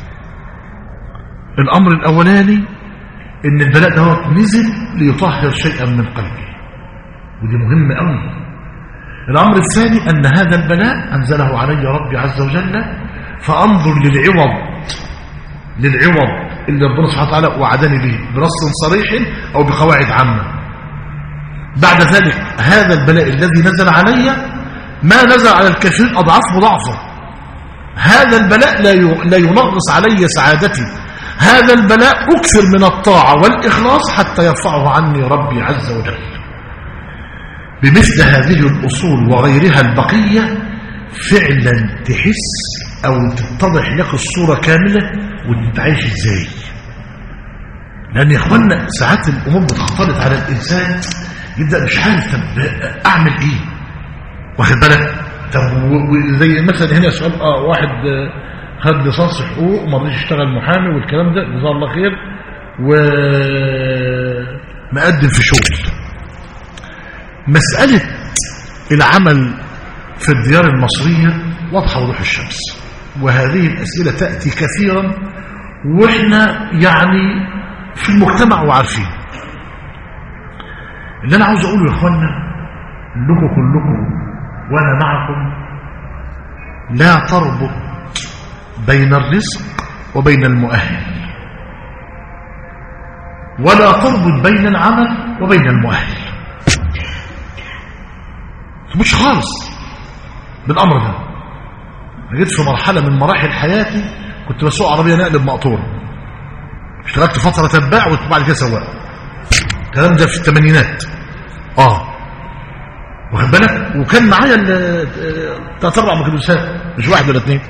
الأمر الأولاني ان البلاء ده نزل ليطهر شيئا من قلبي ودي مهمة قوي الأمر الثاني أن هذا البلاء أنزله علي ربي عز وجل فأنظر للعوض للعوض اللي ربنا سبحانه وتعالى وعدني به بنص صريح أو بقواعد عامة بعد ذلك هذا البلاء الذي نزل علي ما نزل على الكثير أضعاف مضاعفة هذا البلاء لا لا ينغص علي سعادتي هذا البلاء أكثر من الطاعة والإخلاص حتى يرفعه عني ربي عز وجل بمثل هذه الأصول وغيرها البقية فعلا تحس أو تتضح لك الصورة كاملة وانت عايش ازاي لأن يا إخوانا ساعات الأمور بتختلط على الإنسان يبدأ مش عارف طب أعمل إيه واخد بالك طب زي مثلا هنا سؤال اه واحد خد ليسانس حقوق وما رضيش يشتغل محامي والكلام ده جزاه الله خير ومقدم في شغل مسألة العمل في الديار المصرية واضحة وضوح الشمس وهذه الأسئلة تأتي كثيرا وإحنا يعني في المجتمع وعارفين اللي أنا عاوز أقوله يا إخوانا لكم كلكم وأنا معكم لا تربط بين الرزق وبين المؤهل ولا تربط بين العمل وبين المؤهل مش خالص بالامر ده انا جيت في مرحله من مراحل حياتي كنت بسوق عربيه نقل بمقطوره اشتغلت فتره تباع وبعد كده سواق الكلام ده في الثمانينات اه واخد بالك وكان معايا ثلاث اربع ميكروباصات مش واحد ولا اثنين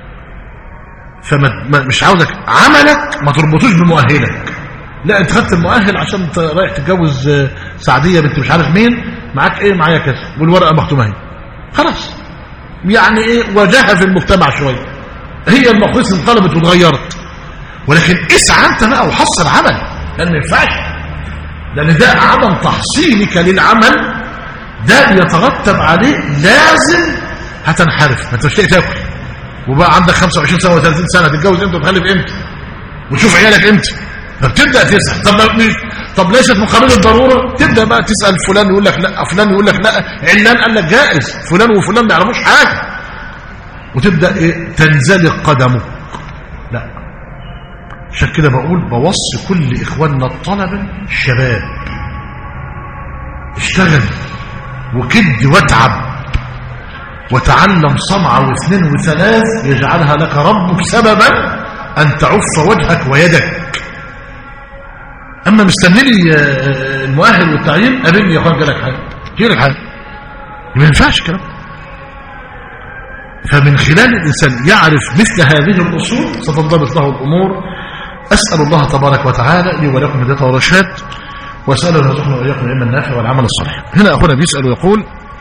فمش عاوزك عملك ما تربطوش بمؤهلك لا انت خدت المؤهل عشان انت رايح تتجوز سعديه بنت مش عارف مين معاك ايه معايا كذا والورقه مختومه اهي خلاص يعني ايه وجهه في المجتمع شويه هي المقاييس انقلبت واتغيرت ولكن اسعى انت بقى وحصل عمل لان ما ينفعش لان ده عدم تحصيلك للعمل ده بيترتب عليه لازم هتنحرف ما انت مش لاقي تاكل وبقى عندك 25 سنه و30 سنه تتجوز امتى وتخلف امتى وتشوف عيالك امتى فبتبدا تسال طب مش طب ليست من قبيل الضروره تبدا بقى تسال فلان يقول لك لا فلان يقول لك لا علان قال لك جائز فلان وفلان ما يعرفوش حاجه وتبدا ايه تنزلق قدمك لا عشان كده بقول بوصي كل اخواننا الطلبه الشباب اشتغل وكد واتعب وتعلم صنعة واثنين وثلاث يجعلها لك ربك سببا أن تعف وجهك ويدك أما مستني لي المؤهل والتعيين قابلني يا أخوان جالك حاجة جالك حاجة ما ينفعش الكلام فمن خلال الإنسان يعرف مثل هذه الأصول ستنضبط له الأمور أسأل الله تبارك وتعالى لي ولكم هداية ورشاد وأسأل أن يرزقنا وإياكم العلم النافع والعمل الصالح هنا أخونا بيسأل ويقول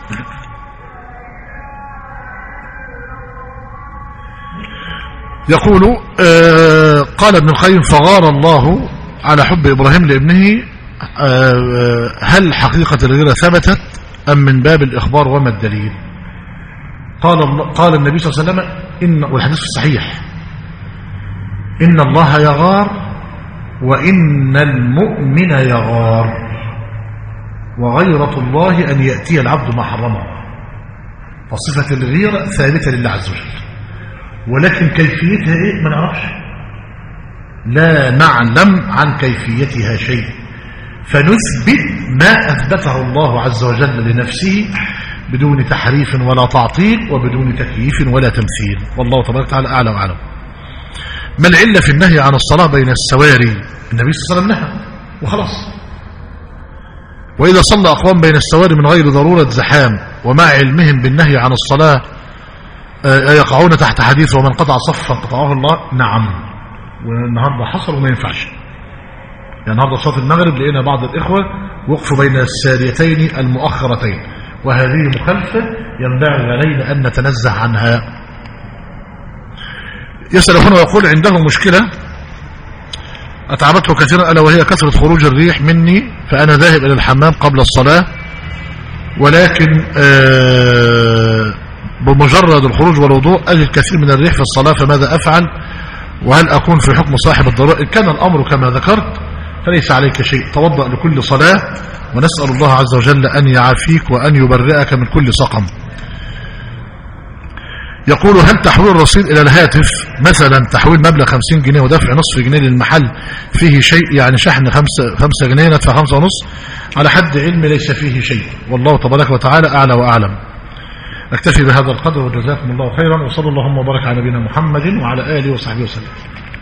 يقول آه قال ابن القيم فغار الله على حب إبراهيم لابنه آه هل حقيقة الغيرة ثبتت أم من باب الإخبار وما الدليل قال, قال النبي صلى الله عليه وسلم إن والحديث الصحيح إن الله يغار وإن المؤمن يغار وغيرة الله أن يأتي العبد ما حرمه فصفة الغيرة ثابتة لله عز وجل ولكن كيفيتها ايه ما نعرفش لا نعلم عن كيفيتها شيء فنثبت ما أثبته الله عز وجل لنفسه بدون تحريف ولا تعطيل وبدون تكييف ولا تمثيل والله تبارك وتعالى أعلى وأعلم ما العلة في النهي عن الصلاة بين السواري النبي صلى الله عليه وسلم نهى وخلاص وإذا صلى أقوام بين السواري من غير ضرورة زحام ومع علمهم بالنهي عن الصلاة يقعون تحت حديث ومن قطع صفا قطعه الله نعم والنهاردة حصل وما ينفعش يعني النهاردة صلاة المغرب لقينا بعض الإخوة وقفوا بين الساريتين المؤخرتين وهذه مخالفة ينبغي علينا أن نتنزه عنها يسأل هنا ويقول عنده مشكلة أتعبته كثيرا ألا وهي كثرة خروج الريح مني فأنا ذاهب إلى الحمام قبل الصلاة ولكن آه بمجرد الخروج والوضوء أجد كثير من الريح في الصلاة فماذا أفعل وهل أكون في حكم صاحب الضرورة إن كان الأمر كما ذكرت فليس عليك شيء توضأ لكل صلاة ونسأل الله عز وجل أن يعافيك وأن يبرئك من كل سقم يقول هل تحويل الرصيد إلى الهاتف مثلا تحويل مبلغ 50 جنيه ودفع نصف جنيه للمحل فيه شيء يعني شحن 5 5 جنيه ندفع 5 ونص على حد علمي ليس فيه شيء والله تبارك وتعالى أعلى وأعلم أكتفي بهذا القدر وجزاكم الله خيرا وصلى اللهم وبارك على نبينا محمد وعلى آله وصحبه وسلم